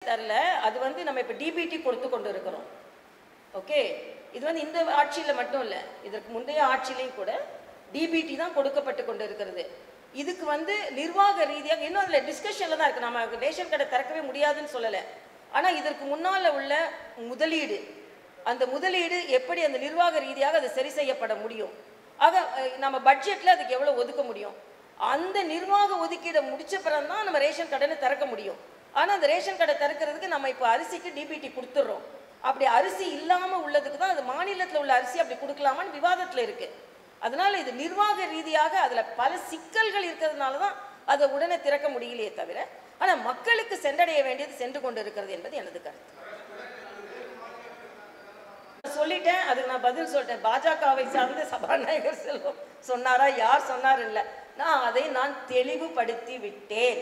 தரல அது வந்து நம்ம இப்போ டிபிடி கொடுத்து கொண்டு இருக்கிறோம் ஓகே இது வந்து இந்த ஆட்சியில் மட்டும் இல்லை இதற்கு முந்தைய ஆட்சியிலையும் கூட டிபிடி தான் கொடுக்கப்பட்டு கொண்டு இருக்கிறது இதுக்கு வந்து நிர்வாக ரீதியாக இன்னும் அதில் டிஸ்கஷனில் தான் இருக்குது நம்ம ரேஷன் கடை திறக்கவே முடியாதுன்னு சொல்லலை ஆனால் இதற்கு முன்னால் உள்ள முதலீடு அந்த முதலீடு எப்படி அந்த நிர்வாக ரீதியாக அது சரி செய்யப்பட முடியும் ஆக அஹ், நம்ம பட்ஜெட்டில் அதுக்கு எவ்வளோ ஒதுக்க முடியும் அந்த நிர்வாக ஒதுக்கீடை முடிச்ச பிறகு தான் நம்ம ரேஷன் கடைன்னு திறக்க முடியும் ஆனால் அந்த ரேஷன் கடை திறக்கிறதுக்கு நம்ம இப்போ அரிசிக்கு டிபிடி கொடுத்துட்றோம் அப்படி அரிசி இல்லாமல் உள்ளதுக்கு தான் அது மாநிலத்தில் உள்ள அரிசி அப்படி கொடுக்கலாமான்னு விவாதத்தில் இருக்கு அதனால இது நிர்வாக ரீதியாக அதில் பல சிக்கல்கள் இருக்கிறதுனால தான் அதை உடனே திறக்க முடியலையே தவிர ஆனால் மக்களுக்கு சென்றடைய வேண்டியது சென்று கொண்டு இருக்கிறது என்பது எனது கருத்து சொல்லிட்டேன் அதுக்கு நான் பதில் சொல்லிட்டேன் பாஜகவை சார்ந்த சபாநாயகர் செல்வம் சொன்னாரா யார் சொன்னார் இல்லை நான் அதை நான் தெளிவுபடுத்தி விட்டேன்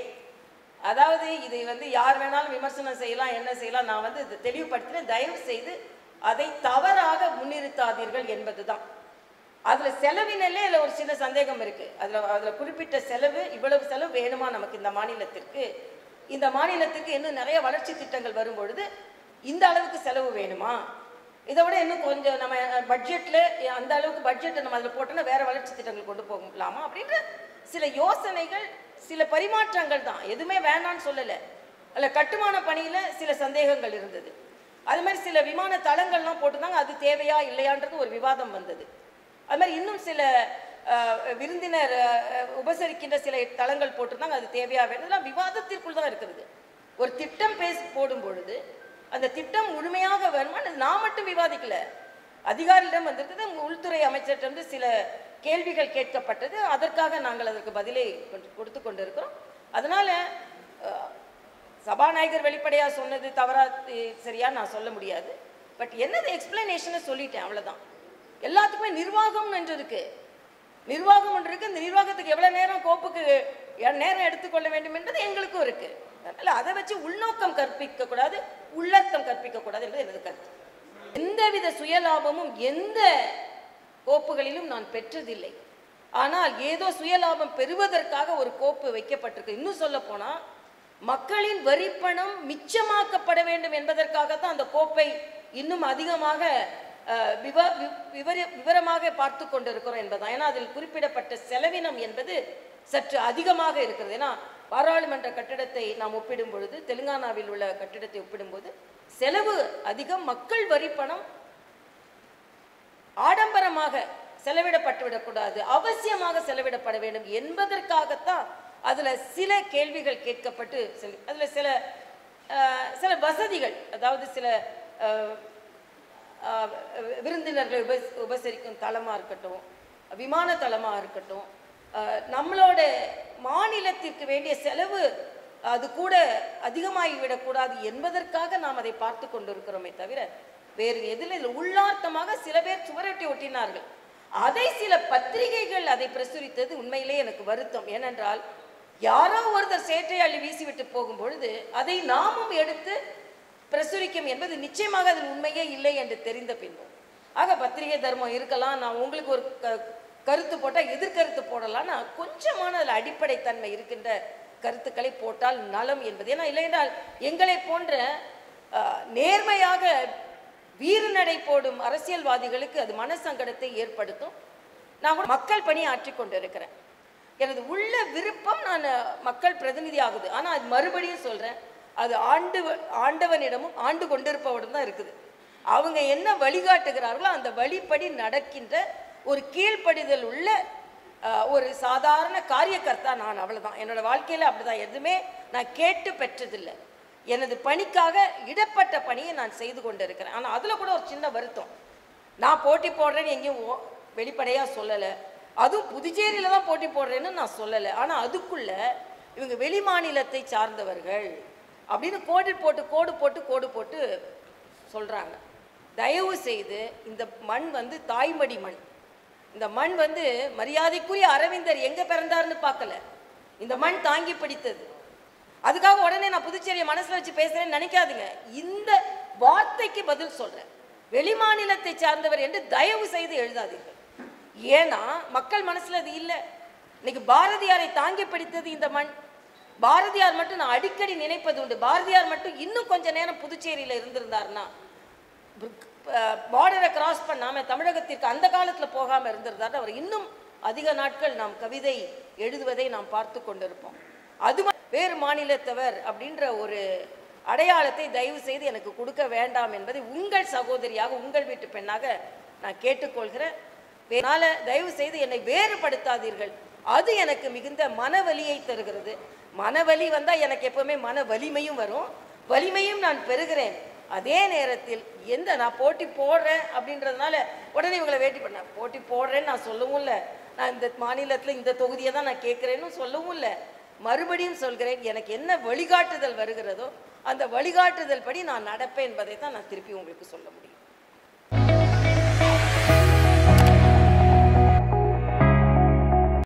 அதாவது இதை வந்து யார் வேணாலும் விமர்சனம் செய்யலாம் என்ன செய்யலாம் நான் வந்து இதை தெளிவுபடுத்தினேன் தயவு செய்து அதை தவறாக முன்னிறுத்தாதீர்கள் என்பதுதான் அதுல செலவினலே அதுல ஒரு சின்ன சந்தேகம் இருக்கு அதுல அதுல குறிப்பிட்ட செலவு இவ்வளவு செலவு வேணுமா நமக்கு இந்த மாநிலத்திற்கு இந்த மாநிலத்திற்கு இன்னும் நிறைய வளர்ச்சி திட்டங்கள் வரும் பொழுது இந்த அளவுக்கு செலவு வேணுமா இதை விட இன்னும் கொஞ்சம் நம்ம பட்ஜெட்ல அந்த அளவுக்கு பட்ஜெட்டை நம்ம அதில் போட்டோம்னா வேற வளர்ச்சி திட்டங்கள் கொண்டு போகலாமா அப்படின்ற சில யோசனைகள் சில பரிமாற்றங்கள் தான் எதுவுமே வேண்டாம்னு சொல்லலை அதில் கட்டுமான பணியில சில சந்தேகங்கள் இருந்தது அது மாதிரி சில விமான தளங்கள்லாம் போட்டிருந்தாங்க அது தேவையா இல்லையான்றது ஒரு விவாதம் வந்தது அது மாதிரி இன்னும் சில அஹ், விருந்தினர் அஹ், உபசரிக்கின்ற சில தளங்கள் போட்டிருந்தாங்க அது தேவையா வேணும் இதெல்லாம் விவாதத்திற்குள் தான் இருக்கிறது ஒரு திட்டம் பேசி போடும் பொழுது அந்த திட்டம் முழுமையாக வேணுமான்னு நான் மட்டும் விவாதிக்கல அதிகாரியிடம் வந்திருக்குது உள்துறை அமைச்சர்கிட்ட சில கேள்விகள் கேட்கப்பட்டது அதற்காக நாங்கள் அதற்கு பதிலை கொண்டு- கொடுத்து கொண்டிருக்கிறோம் அதனால அஹ், சபாநாயகர் வெளிப்படையா சொன்னது தவறா அஹ், சரியா நான் சொல்ல முடியாது பட் என்னது எக்ஸ்பிளனேஷனை சொல்லிட்டேன் அவ்வளவுதான் எல்லாத்துக்குமே நிர்வாகம் என்று இருக்கு நிர்வாகம் ஒன்று இருக்கு இந்த நிர்வாகத்துக்கு எவ்வளவு நேரம் கோப்புக்கு எ- நேரம் எடுத்துக்கொள்ள வேண்டும் என்பது எங்களுக்கும் இருக்கு அதனால அதை வச்சு உள்நோக்கம் கற்பிக்க கூடாது உள்ளர்த்தம் கற்பிக்க கூடாது என்பது எனது கருத்து எந்தவித சுயலாபமும் எந்த கோப்புகளிலும் நான் பெற்றதில்லை ஆனால் ஏதோ சுயலாபம் பெறுவதற்காக ஒரு கோப்பு வைக்கப்பட்டிருக்கு இன்னும் சொல்ல போனா மக்களின் வரிப்பணம் மிச்சமாக்கப்பட வேண்டும் என்பதற்காகத்தான் அந்த கோப்பை இன்னும் அதிகமாக அஹ், விவ வி- விவர விவரமாக பார்த்து கொண்டிருக்கிறோம் என்பதுதான் ஏன்னா அதில் குறிப்பிடப்பட்ட செலவினம் என்பது சற்று அதிகமாக இருக்கிறது ஏன்னா பாராளுமன்ற கட்டிடத்தை நாம் ஒப்பிடும் பொழுது தெலுங்கானாவில் உள்ள கட்டிடத்தை ஒப்பிடும்போது செலவு அதிகம் மக்கள் வரிப்பணம் ஆடம்பரமாக செலவிடப்பட்டு விடக்கூடாது அவசியமாக செலவிடப்பட வேண்டும் என்பதற்காகத்தான் அதுல சில கேள்விகள் கேட்கப்பட்டு சில- அதுல சில அஹ், சில வசதிகள் அதாவது சில அஹ், அஹ், விருந்தினர்களை உப உபசரிக்கும் தளமா இருக்கட்டும் விமான தளமா இருக்கட்டும் அஹ், நம்மளோட மாநிலத்திற்கு வேண்டிய செலவு அது கூட அதிகமாகி விடக்கூடாது என்பதற்காக நாம் அதை பார்த்து கொண்டிருக்கிறோமே தவிர வேறு எதில் இதில் உள்ளார்த்தமாக சில பேர் சுவரொட்டி ஒட்டினார்கள் அதை சில பத்திரிகைகள் அதை பிரசுரித்தது உண்மையிலே எனக்கு வருத்தம் ஏனென்றால் யாரோ ஒருத்தர் சேற்றை அள்ளி வீசிவிட்டு போகும் பொழுது அதை நாமும் எடுத்து பிரசுரிக்கும் என்பது நிச்சயமாக அதில் உண்மையே இல்லை என்று தெரிந்த பின்பும் ஆக பத்திரிகை தர்மம் இருக்கலாம் நான் உங்களுக்கு ஒரு க- கருத்து போட்டால் எதிர்கருத்து போடலாம் நான் கொஞ்சமான அதில் அடிப்படை தன்மை இருக்கின்ற கருத்துக்களை போட்டால் நலம் என்பது ஏன்னா இல்லையென்றால் எங்களை போன்ற அஹ், நேர்மையாக வீறுநடை போடும் அரசியல்வாதிகளுக்கு அது மனசங்கடத்தை ஏற்படுத்தும் நான் கூட மக்கள் பணி ஆற்றிக் கொண்டிருக்கிறேன் எனது உள்ள விருப்பம் நான் மக்கள் பிரதிநிதி ஆகுது ஆனால் அது மறுபடியும் சொல்கிறேன் அது ஆண்டு ஆண்டவனிடமும் ஆண்டு கொண்டிருப்பவரிடம் தான் இருக்குது அவங்க என்ன வழிகாட்டுகிறார்களோ அந்த வழிப்படி நடக்கின்ற ஒரு கீழ்ப்படிதல் உள்ள அஹ், ஒரு சாதாரண காரியகர்த்தா நான் அவ்வளவுதான் என்னோட வாழ்க்கையில் அப்படிதான் எதுவுமே நான் கேட்டு பெற்றதில்லை எனது பணிக்காக இடப்பட்ட பணியை நான் செய்து கொண்டிருக்கிறேன் ஆனால் அதில் கூட ஒரு சின்ன வருத்தம் நான் போட்டி போடுறேன்னு எங்கேயும் ஓ- வெளிப்படையா சொல்லலை அதுவும் புதுச்சேரியில தான் போட்டி போடுறேன்னு நான் சொல்லலை ஆனால் அதுக்குள்ள இவங்க வெளி மாநிலத்தை சார்ந்தவர்கள் அப்படின்னு கோடு போட்டு கோடு போட்டு கோடு போட்டு சொல்றாங்க தயவு செய்து இந்த மண் வந்து தாய்மடி மண் இந்த மண் வந்து மரியாதைக்குரிய அரவிந்தர் எங்க பிறந்தாருன்னு பார்க்கல இந்த மண் தாங்கி பிடித்தது அதுக்காக உடனே நான் புதுச்சேரியை மனசுல வச்சு பேசுறேன்னு நினைக்காதீங்க இந்த வார்த்தைக்கு பதில் சொல்றேன் வெளிமாநிலத்தை சார்ந்தவர் என்று தயவு செய்து எழுதாதீர்கள் ஏன்னா மக்கள் மனசுல அது இல்லை இன்னைக்கு பாரதியாரை தாங்கி பிடித்தது இந்த மண் பாரதியார் மட்டும் நான் அடிக்கடி நினைப்பது உண்டு பாரதியார் மட்டும் இன்னும் கொஞ்ச நேரம் புதுச்சேரியில் இருந்திருந்தாருன்னா பார்டரை கிராஸ் பண்ணாம தமிழகத்திற்கு அந்த காலத்துல போகாம இருந்திருந்தார் அவர் இன்னும் அதிக நாட்கள் நாம் கவிதை எழுதுவதை நாம் பார்த்து கொண்டிருப்போம் அது ம- வேறு மாநிலத்தவர் அப்படின்ற ஒரு அடையாளத்தை தயவு செய்து எனக்கு கொடுக்க வேண்டாம் என்பதை உங்கள் சகோதரியாக உங்கள் வீட்டு பெண்ணாக நான் கேட்டுக்கொள்கிறேன் அதனால தயவு செய்து என்னை வேறுபடுத்தாதீர்கள் அது எனக்கு மிகுந்த மனவலியை தருகிறது மனவலி வந்தா எனக்கு எப்பவுமே மன வலிமையும் வரும் வலிமையும் நான் பெறுகிறேன் அதே நேரத்தில் எந்த நான் போட்டி போடுறேன் அப்படின்றதுனால உடனே இவங்களை வேட்டி பண்ண போட்டி போடுறேன்னு நான் சொல்லவும் இல்லை நான் இந்த மாநிலத்தில் இந்த தொகுதியை தான் நான் கேட்குறேன்னு சொல்லவும் இல்லை மறுபடியும் சொல்கிறேன் எனக்கு என்ன வழிகாட்டுதல் வருகிறதோ அந்த வழிகாட்டுதல் படி நான் நடப்பேன் என்பதை தான் நான் திருப்பி உங்களுக்கு சொல்ல முடியும்